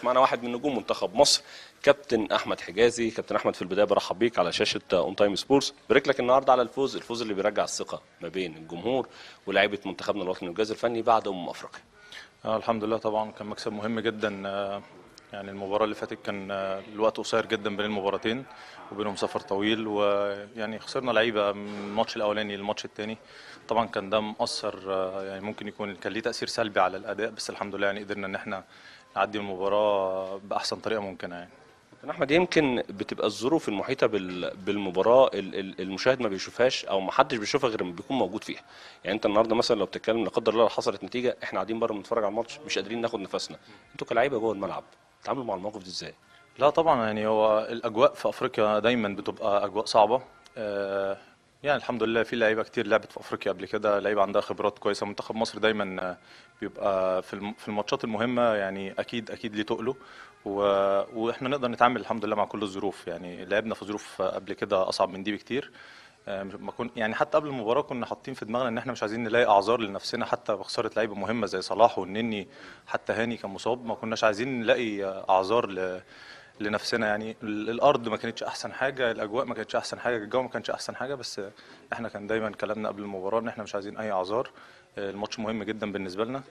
معنا واحد من نجوم منتخب مصر كابتن احمد حجازي كابتن احمد في البدايه برحب بيك على شاشه اون تايم سبورتس بارك لك النهارده على الفوز الفوز اللي بيرجع الثقه ما بين الجمهور ولاعيبه منتخبنا الوطني والجهاز الفني بعد امم افريقيا آه الحمد لله طبعا كان مكسب مهم جدا آه، يعني المباراة اللي فاتت كان آه، الوقت قصير جدا بين المباراتين وبينهم سفر طويل ويعني خسرنا لعيبة من الماتش الأولاني للماتش الثاني طبعا كان ده مؤثر آه، يعني ممكن يكون كان ليه تأثير سلبي على الأداء بس الحمد لله يعني قدرنا إن احنا نعدي المباراة بأحسن طريقة ممكنة يعني كابتن احمد يمكن بتبقى الظروف المحيطه بال- بالمباراه ال- ال- المشاهد ما بيشوفهاش او ما حدش بيشوفها غير لما بيكون موجود فيها يعني انت النهارده مثلا لو بتتكلم لا قدر الله لو حصلت نتيجه احنا قاعدين بره بنتفرج على الماتش مش قادرين ناخد نفسنا انتوا كلاعيبه جوه الملعب بتتعاملوا مع الموقف ده ازاي لا طبعا يعني هو الاجواء في افريقيا دايما بتبقى اجواء صعبه آه، يعني الحمد لله في لعيبه كتير لعبت في افريقيا قبل كده لعيبه عندها خبرات كويسه منتخب مصر دايما آه، بيبقى في الم- في الماتشات المهمه يعني اكيد اكيد ليه تقله و- واحنا نقدر نتعامل الحمد لله مع كل الظروف يعني لعبنا في ظروف قبل كده اصعب من دي بكتير آه، مش- ما كن يعني حتى قبل المباراه كنا حاطين في دماغنا ان احنا مش عايزين نلاقي اعذار لنفسنا حتى بخساره لعيبه مهمه زي صلاح والنني حتى هاني كان مصاب ما كناش عايزين نلاقي آه، اعذار ل لنفسنا يعني ال- الارض ما كانتش احسن حاجه الاجواء ما كانتش احسن حاجه الجو ما كانش احسن حاجه بس احنا كان دايما كلامنا قبل المباراه ان احنا مش عايزين اي اعذار آه، الماتش مهم جدا بالنسبه لنا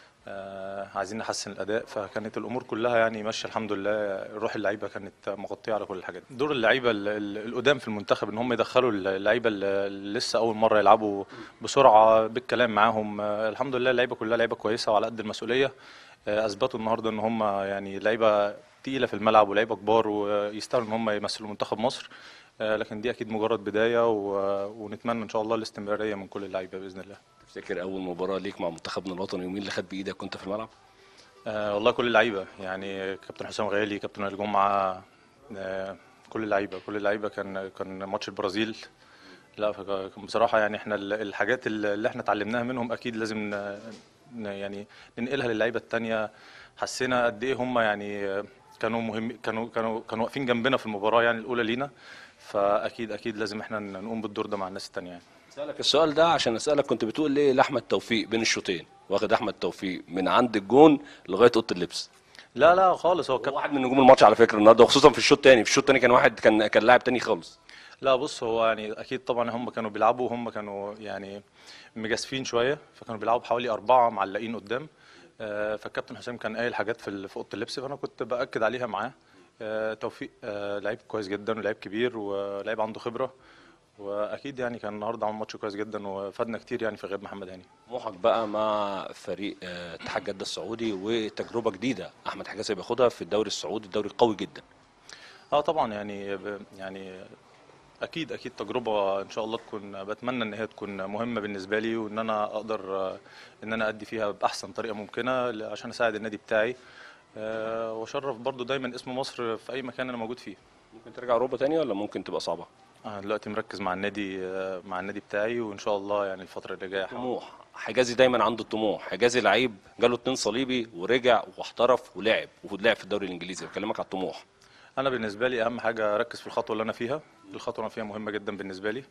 آه، عايزين نحسن الاداء فكانت الامور كلها يعني ماشيه الحمد لله روح اللعيبه كانت مغطيه على كل الحاجات دور اللعيبه ال- ال- القدام في المنتخب ان هم يدخلوا اللعيبه اللي لسه اول مره يلعبوا بسرعه بالكلام معاهم آه، الحمد لله اللعيبه كلها لعيبه كويسه وعلى قد المسؤوليه آه، اثبتوا النهارده ان هم يعني لعيبه تقيله في الملعب ولعيبه كبار ويستاهلوا ان هم يمثلوا منتخب مصر آه، لكن دي اكيد مجرد بدايه و- ونتمنى ان شاء الله الاستمراريه من كل اللعيبه باذن الله تفتكر اول مباراه ليك مع منتخبنا الوطني ومين اللي خد بايدك وانت في الملعب آه والله كل اللعيبه يعني كابتن حسام غالي كابتن وائل جمعه آه كل اللعيبه كل اللعيبه كان كان ماتش البرازيل لا فك- كان بصراحه يعني احنا ال- الحاجات اللي احنا اتعلمناها منهم اكيد لازم ن- ن- يعني ننقلها للعيبه التانيه حسينا قد ايه هم يعني آه، كانوا مهم كانوا كانوا كانوا واقفين جنبنا في المباراه يعني الاولى لينا فاكيد اكيد لازم احنا نقوم بالدور ده مع الناس التانيه يعني اسالك السؤال ده عشان اسالك كنت بتقول ليه لاحمد توفيق بين الشوطين واخد احمد توفيق من عند الجون لغايه اوضه اللبس لا لا خالص هو هو كابتن واحد من نجوم الماتش على فكره النهارده وخصوصا في الشوط الثاني في الشوط الثاني كان واحد كان كان لاعب تاني خالص لا بص هو يعني اكيد طبعا هم كانوا بيلعبوا هم كانوا يعني مجازفين شويه فكانوا بيلعبوا بحوالي اربعه معلقين قدام آه، فالكابتن حسام كان قايل حاجات في ال- في اوضه اللبس فانا كنت باكد عليها معاه آه، توفيق آه، لعيب كويس جدا ولعيب كبير ولعيب عنده خبره واكيد يعني كان النهارده عمل ماتش كويس جدا وفادنا كتير يعني في غياب محمد هاني طموحك بقى مع فريق آه، اتحاد جده السعودي وتجربه جديده احمد حجازي بياخدها في الدوري السعودي الدوري قوي جدا اه طبعا يعني ب- يعني اكيد اكيد تجربه ان شاء الله تكون بتمنى ان هي تكون مهمه بالنسبه لي وان انا اقدر آه، ان انا ادي فيها باحسن طريقه ممكنه ل- عشان اساعد النادي بتاعي آه، واشرف برضو دايما اسم مصر في اي مكان انا موجود فيه ممكن ترجع اوروبا تاني ولا ممكن تبقى صعبه انا دلوقتي مركز مع النادي آه، مع النادي بتاعي وان شاء الله يعني الفتره اللي جايه هحاول طموح حجازي دايما عنده طموح حجازي لعيب جاله اتنين صليبي ورجع واحترف ولعب ولعب في الدوري الانجليزي بكلمك على الطموح انا بالنسبه لي اهم حاجه اركز في الخطوه اللي انا فيها الخطوه اللي انا فيها مهمه جدا بالنسبه لي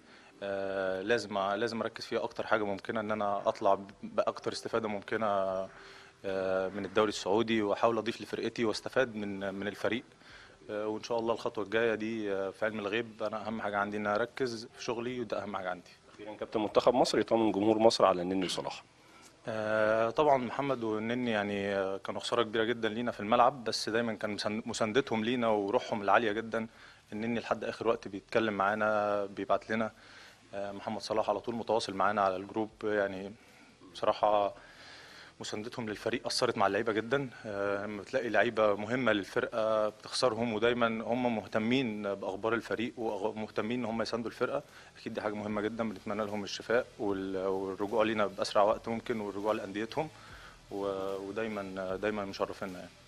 آه لازم لازم اركز فيها اكتر حاجه ممكنه ان انا اطلع باكتر استفاده ممكنه آه من الدوري السعودي واحاول اضيف لفرقتي واستفاد من من الفريق آه وان شاء الله الخطوه الجايه دي آه في علم الغيب انا اهم حاجه عندي ان أنا اركز في شغلي وده اهم حاجه عندي اخيرا كابتن منتخب مصر يطمن جمهور مصر على النني صلاح آه، طبعا محمد والنني يعني آه، كانوا خساره كبيره جدا لينا في الملعب بس دايما كان مسان- مساندتهم لينا وروحهم العاليه جدا النني لحد اخر وقت بيتكلم معانا بيبعت لنا آه، محمد صلاح على طول متواصل معانا على الجروب يعني بصراحه مساندتهم للفريق اثرت مع اللعيبه جدا آه، لما بتلاقي لعيبه مهمه للفرقه بتخسرهم ودايما هم مهتمين باخبار الفريق ومهتمين ان هم يساندوا الفرقه اكيد دي حاجه مهمه جدا بنتمنى لهم الشفاء وال- والرجوع لينا باسرع وقت ممكن والرجوع لانديتهم و- ودايما دايما مشرفينا يعني